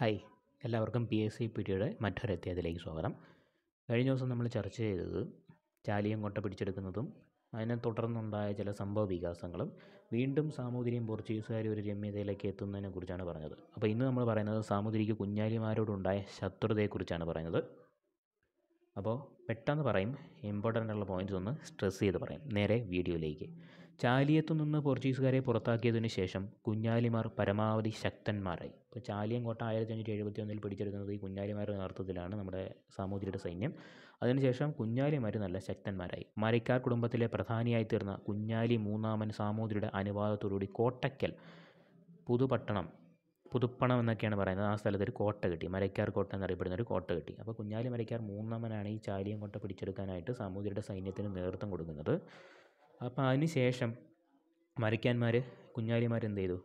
hi എല്ലാവർക്കും P S C P ടിയുടെ മറ്റൊരു അധ്യായത്തിലേക്ക് സ്വാഗതം കഴിഞ്ഞ ദിവസം നമ്മൾ ചർച്ച ചെയ്തത് ചാലിയങ്കോട്ട പിടിച്ചെടുക്കുന്നതും അതിനെ തുടർന്നുണ്ടായ ചില സംഭവ വികാസങ്ങളും വീണ്ടും സാമൂതിരിയും പോർച്ചുഗീസുകാരും ഒരു രമ്യതയിലേക്ക് എത്തുന്നതിനെ കുറിച്ചാണ് പറഞ്ഞത് അപ്പോൾ ഇന്ന് നമ്മൾ പറയുന്നത് സാമൂതിരിക്ക് കുഞ്ഞാലിമാരോടുണ്ടായ ശത്രുതയെക്കുറിച്ചാണ് പറയുന്നത് അപ്പോൾ പെട്ടെന്ന് പറയും ഇമ്പോർട്ടൻ്റ് ഉള്ള പോയിൻറ്റ്സ് ഒന്ന് സ്ട്രെസ് ചെയ്ത് പറയും നേരെ വീഡിയോയിലേക്ക് ചാലിയത്തു നിന്ന് പോർച്ചുഗീസുകാരെ പുറത്താക്കിയതിനു ശേഷം കുഞ്ഞാലിമാർ പരമാവധി ശക്തന്മാരായി ഇപ്പോൾ ചാലിയങ്കോട്ട ആയിരത്തി അഞ്ഞൂറ്റി എഴുപത്തി ഒന്നിൽ പിടിച്ചെടുക്കുന്നത് ഈ കുഞ്ഞാലിമാരുടെ നേതൃത്വത്തിലാണ് നമ്മുടെ സാമൂതിരിയുടെ സൈന്യം അതിനുശേഷം കുഞ്ഞാലിമാർ നല്ല ശക്തന്മാരായി മരക്കാർ കുടുംബത്തിലെ പ്രധാനിയായി തീർന്ന കുഞ്ഞാലി മൂന്നാമൻ സാമൂതിരിയുടെ അനുവാദത്തോടുകൂടി കോട്ടയ്ക്കൽ പുതുപട്ടണം പുതുപ്പണം എന്നൊക്കെയാണ് പറയുന്നത് ആ സ്ഥലത്ത് ഒരു കോട്ട കിട്ടി മരക്കാർ കോട്ട എന്നറിയപ്പെടുന്ന ഒരു കോട്ട കിട്ടി അപ്പോൾ കുഞ്ഞാലി മരക്കാർ മൂന്നാമനാണ് ഈ ചാലിയം കോട്ട പിടിച്ചെടുക്കാനായിട്ട് സാമൂതിരിയുടെ സൈന്യത്തിന് നേതൃത്വം കൊടുക്കുന്നത് അപ്പോൾ അതിന് ശേഷം മരക്കാന്മാർ കുഞ്ഞാലിമാർ എന്ത് ചെയ്തു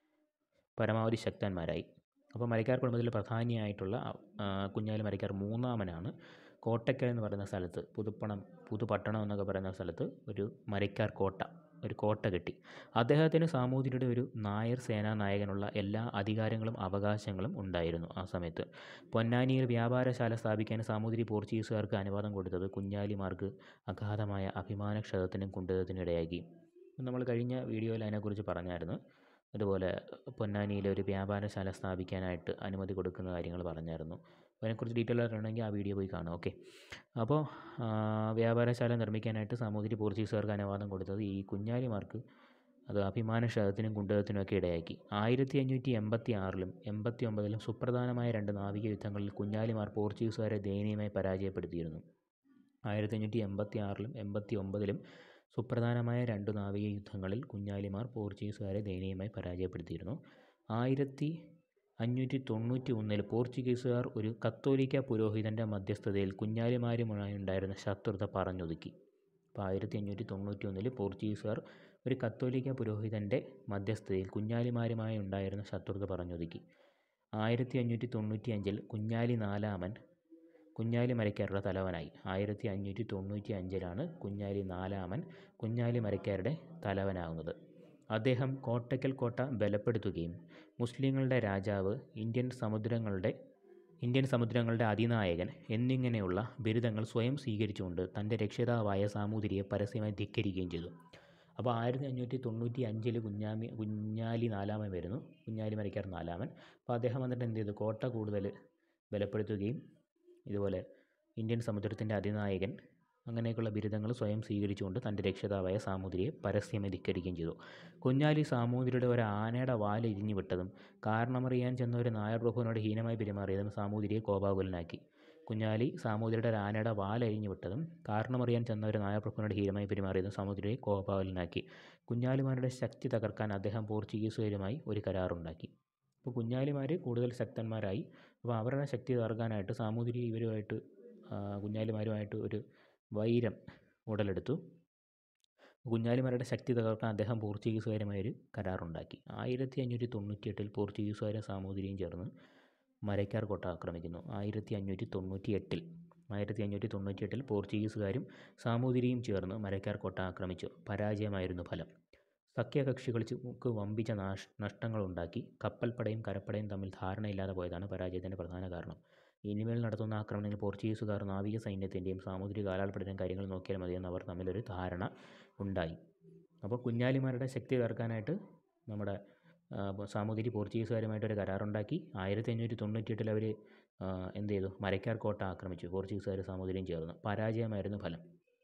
പരമാവധി ശക്തന്മാരായി അപ്പോൾ മരക്കാർ കുടുംബത്തിലെ പ്രധാനിയായിട്ടുള്ള ആ, കുഞ്ഞാലി മരക്കാർ മൂന്നാമനാണ് കോട്ടയ്ക്കൽ എന്ന് പറയുന്ന സ്ഥലത്ത് പുതുപ്പണം പുതുപട്ടണം എന്നൊക്കെ പറയുന്ന സ്ഥലത്ത് ഒരു മരക്കാർ കോട്ട ഒരു കോട്ട കെട്ടി അദ്ദേഹത്തിന് സാമൂതിരിയുടെ ഒരു നായർ സേനാ നായകനുള്ള എല്ലാ അധികാരങ്ങളും അവകാശങ്ങളും ഉണ്ടായിരുന്നു ആ സമയത്ത് പൊന്നാനിയിൽ വ്യാപാരശാല സ്ഥാപിക്കാൻ സാമൂതിരി പോർച്ചുഗീസുകാർക്ക് അനുവാദം കൊടുത്തത് കുഞ്ഞാലിമാർക്ക് അഗാധമായ അഭിമാനക്ഷതത്തിനും കുണ്ഠിതത്തിനും ഇടയാക്കി നമ്മൾ കഴിഞ്ഞ വീഡിയോയിൽ അതിനെക്കുറിച്ച് പറഞ്ഞായിരുന്നു അതുപോലെ പൊന്നാനിയിൽ ഒരു വ്യാപാരശാല സ്ഥാപിക്കാനായിട്ട് അനുമതി കൊടുക്കുന്ന കാര്യങ്ങൾ പറഞ്ഞായിരുന്നു അപ്പോൾ അതിനെക്കുറിച്ച് ഡീറ്റെയിൽ അറിയണമെങ്കിൽ ആ വീഡിയോ പോയി കാണും ഓക്കെ അപ്പോൾ ആ, വ്യാപാരശാല നിർമ്മിക്കാനായിട്ട് സാമൂതിരി പോർച്ചുഗീസുകാർക്ക് അനുവാദം കൊടുത്തത് ഈ കുഞ്ഞാലിമാർക്ക് അത് അഭിമാനക്ഷതത്തിനും കുണ്ഠിതത്തിനും ഒക്കെ ഇടയാക്കി ആയിരത്തി അഞ്ഞൂറ്റി എൺപത്തി ആറിലും എൺപത്തി ഒമ്പതിലും സുപ്രധാനമായ രണ്ട് നാവിക യുദ്ധങ്ങളിൽ കുഞ്ഞാലിമാർ പോർച്ചുഗീസുകാരെ ദയനീയമായി പരാജയപ്പെടുത്തിയിരുന്നു ആയിരത്തി അഞ്ഞൂറ്റി എൺപത്തി ആറിലും എൺപത്തി ഒമ്പതിലും സുപ്രധാനമായ രണ്ട് നാവിക യുദ്ധങ്ങളിൽ കുഞ്ഞാലിമാർ പോർച്ചുഗീസുകാരെ ദയനീയമായി പരാജയപ്പെടുത്തിയിരുന്നു ആയിരത്തി അഞ്ഞൂറ്റി തൊണ്ണൂറ്റി ഒന്നിൽ പോർച്ചുഗീസുകാർ ഒരു കത്തോലിക്ക പുരോഹിതൻ്റെ മധ്യസ്ഥതയിൽ കുഞ്ഞാലിമാരുമായി ഉണ്ടായിരുന്ന ശത്രുത പറഞ്ഞൊതുക്കി അപ്പോൾ ആയിരത്തി അഞ്ഞൂറ്റി തൊണ്ണൂറ്റി ഒന്നിൽ പോർച്ചുഗീസുകാർ ഒരു കത്തോലിക്ക പുരോഹിതൻ്റെ മധ്യസ്ഥതയിൽ കുഞ്ഞാലിമാരുമായി ഉണ്ടായിരുന്ന ശത്രുത പറഞ്ഞൊതുക്കി ആയിരത്തി അഞ്ഞൂറ്റി തൊണ്ണൂറ്റി അഞ്ചിൽ കുഞ്ഞാലി നാലാമൻ കുഞ്ഞാലി മരക്കാരുടെ തലവനായി ആയിരത്തി അഞ്ഞൂറ്റി തൊണ്ണൂറ്റി അഞ്ചിലാണ് കുഞ്ഞാലി നാലാമൻ കുഞ്ഞാലി മരക്കാരുടെ തലവനാകുന്നത് അദ്ദേഹം കോട്ടയ്ക്കൽ കോട്ട ബലപ്പെടുത്തുകയും മുസ്ലിങ്ങളുടെ രാജാവ് ഇന്ത്യൻ സമുദ്രങ്ങളുടെ ഇന്ത്യൻ സമുദ്രങ്ങളുടെ അതിനായകൻ എന്നിങ്ങനെയുള്ള ബിരുദങ്ങൾ സ്വയം സ്വീകരിച്ചുകൊണ്ട് തൻ്റെ രക്ഷിതാവായ സാമൂതിരിയെ പരസ്യമായി ധിക്കരിക്കുകയും ചെയ്തു അപ്പോൾ ആയിരത്തി അഞ്ഞൂറ്റി തൊണ്ണൂറ്റി അഞ്ചിൽ കുഞ്ഞാമി കുഞ്ഞാലി നാലാമൻ വരുന്നു കുഞ്ഞാലി മരക്കാർ നാലാമൻ അപ്പോൾ അദ്ദേഹം വന്നിട്ട് എന്ത് ചെയ്തു കോട്ട കൂടുതൽ ബലപ്പെടുത്തുകയും ഇതുപോലെ ഇന്ത്യൻ സമുദ്രത്തിൻ്റെ അതിനായകൻ അങ്ങനെയൊക്കെയുള്ള ബിരുദങ്ങൾ സ്വയം സ്വീകരിച്ചുകൊണ്ട് തൻ്റെ രക്ഷിതാവായ സാമൂതിരിയെ പരസ്യമായി ധിക്കരിക്കുകയും ചെയ്തു കുഞ്ഞാലി സാമൂതിരിയുടെ ഒരു ആനയുടെ വാൽ ഇരിഞ്ഞു വിട്ടതും കാരണമറിയാൻ ചെന്ന ഒരു നായർ പ്രഭുവിനോട് ഹീനമായി പെരുമാറിയതും സാമൂതിരിയെ കോപാകുലനാക്കി കുഞ്ഞാലി സാമൂതിരിയുടെ ഒരു ആനയുടെ വാൽ അരിഞ്ഞു വിട്ടതും കാരണമറിയാൻ ചെന്ന ഒരു നായർ പ്രഭുവിനോട് ഹീനമായി പെരുമാറിയതും സാമൂതിരിയെ കോപാകുലനാക്കി കുഞ്ഞാലിമാരുടെ ശക്തി തകർക്കാൻ അദ്ദേഹം പോർച്ചുഗീസുകാരുമായി ഒരു കരാറുണ്ടാക്കി അപ്പോൾ കുഞ്ഞാലിമാർ കൂടുതൽ ശക്തന്മാരായി അപ്പോൾ അവരുടെ ശക്തി തകർക്കാനായിട്ട് സാമൂതിരി ഇവരുമായിട്ട് ആ, കുഞ്ഞാലിമാരുമായിട്ട് ഒരു വൈരം ഉടലെടുത്തു കുഞ്ഞാലിമാരുടെ ശക്തി തകർക്കാൻ അദ്ദേഹം പോർച്ചുഗീസുകാരുമായി ഒരു കരാറുണ്ടാക്കി ആയിരത്തി അഞ്ഞൂറ്റി തൊണ്ണൂറ്റി എട്ടിൽ പോർച്ചുഗീസുകാരും സാമൂതിരിയും ചേർന്ന് മരക്കാർ കോട്ട ആക്രമിക്കുന്നു ആയിരത്തി അഞ്ഞൂറ്റി തൊണ്ണൂറ്റി എട്ടിൽ ആയിരത്തി അഞ്ഞൂറ്റി തൊണ്ണൂറ്റി എട്ടിൽ പോർച്ചുഗീസുകാരും സാമൂതിരിയും ചേർന്ന് മരക്കാർ കോട്ട ആക്രമിച്ചു പരാജയമായിരുന്നു ഫലം സഖ്യകക്ഷികൾക്ക് വമ്പിച്ച നാശ നഷ്ടങ്ങളുണ്ടാക്കി കപ്പൽപ്പടയും കരപ്പടയും തമ്മിൽ ധാരണയില്ലാതെ പോയതാണ് പരാജയത്തിൻ്റെ പ്രധാന കാരണം ഇനിമേൽ നടത്തുന്ന ആക്രമണങ്ങൾ പോർച്ചുഗീസുകാർ നാവിക സൈന്യത്തിൻ്റെയും സാമൂതിരി കാലാൾപ്പെടുന്ന കാര്യങ്ങൾ നോക്കിയാൽ മതിയെന്ന് അവർ തമ്മിലൊരു ധാരണ ഉണ്ടായി അപ്പോൾ കുഞ്ഞാലിമാരുടെ ശക്തി തീർക്കാനായിട്ട് നമ്മുടെ ആ, അപ്പോൾ സാമൂതിരി പോർച്ചുഗീസുകാരുമായിട്ട് ഒരു കരാറുണ്ടാക്കി ആയിരത്തി അഞ്ഞൂറ്റി തൊണ്ണൂറ്റി എട്ടിൽ അവർ എന്ത് ചെയ്തു മരക്കാർ കോട്ട ആക്രമിച്ചു പോർച്ചുഗീസുകാർ സാമൂതിരിയും ചേർന്ന് പരാജയമായിരുന്നു ഫലം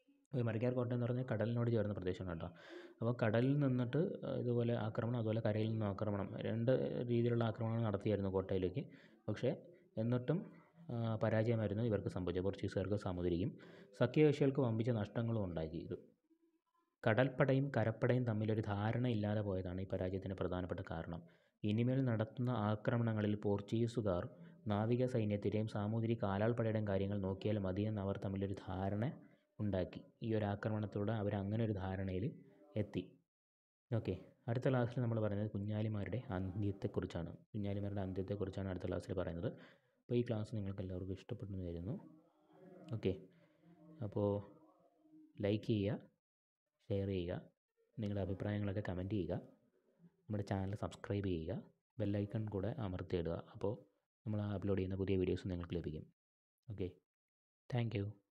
ഈ മരക്കാർ കോട്ട എന്ന് പറഞ്ഞാൽ കടലിനോട് ചേർന്ന പ്രദേശമാണ് കേട്ടോ അപ്പോൾ കടലിൽ നിന്നിട്ട് ആ, ഇതുപോലെ ആക്രമണം അതുപോലെ കരയിൽ നിന്നും ആക്രമണം രണ്ട് രീതിയിലുള്ള ആക്രമണങ്ങൾ നടത്തിയായിരുന്നു കോട്ടയിലേക്ക് പക്ഷേ എന്നിട്ടും ആ, പരാജയമായിരുന്നു ഇവർക്ക് സംഭവിച്ചത് പോർച്ചുഗീസുകാർക്ക് സാമൂതിരിയും സഖ്യകക്ഷികൾക്ക് വമ്പിച്ച നഷ്ടങ്ങളും ഉണ്ടാക്കി ഇത് കടൽപ്പടയും കരപ്പടയും തമ്മിലൊരു ധാരണയില്ലാതെ പോയതാണ് ഈ പരാജയത്തിന് പ്രധാനപ്പെട്ട കാരണം ഇനിമേൽ നടത്തുന്ന ആക്രമണങ്ങളിൽ പോർച്ചുഗീസുകാർ നാവിക സൈന്യത്തിൻ്റെയും സാമൂതിരി കാലാൾപ്പടയുടെയും കാര്യങ്ങൾ നോക്കിയാൽ മതിയെന്ന് അവർ തമ്മിലൊരു ധാരണ ഉണ്ടാക്കി ഈ ഒരു ആക്രമണത്തിലൂടെ അവർ അങ്ങനെ ഒരു ധാരണയിൽ എത്തി ഓക്കെ അടുത്ത ക്ലാസ്സിൽ നമ്മൾ പറയുന്നത് കുഞ്ഞാലിമാരുടെ അന്ത്യത്തെക്കുറിച്ചാണ് കുഞ്ഞാലിമാരുടെ അന്ത്യത്തെക്കുറിച്ചാണ് അടുത്ത ക്ലാസ്സിൽ പറയുന്നത് അപ്പോൾ ഈ ക്ലാസ് നിങ്ങൾക്ക് എല്ലാവർക്കും ഇഷ്ടപ്പെട്ടെന്ന് കരുതുന്നു ഓക്കെ അപ്പോൾ ലൈക്ക് ചെയ്യുക ഷെയർ ചെയ്യുക നിങ്ങളുടെ അഭിപ്രായങ്ങളൊക്കെ കമൻറ്റ് ചെയ്യുക നമ്മുടെ ചാനൽ സബ്സ്ക്രൈബ് ചെയ്യുക ബെല്ലൈക്കൺ കൂടെ അമർത്തിയിടുക അപ്പോൾ നമ്മൾ അപ്ലോഡ് ചെയ്യുന്ന പുതിയ വീഡിയോസ് നിങ്ങൾക്ക് ലഭിക്കും ഓക്കെ താങ്ക് യു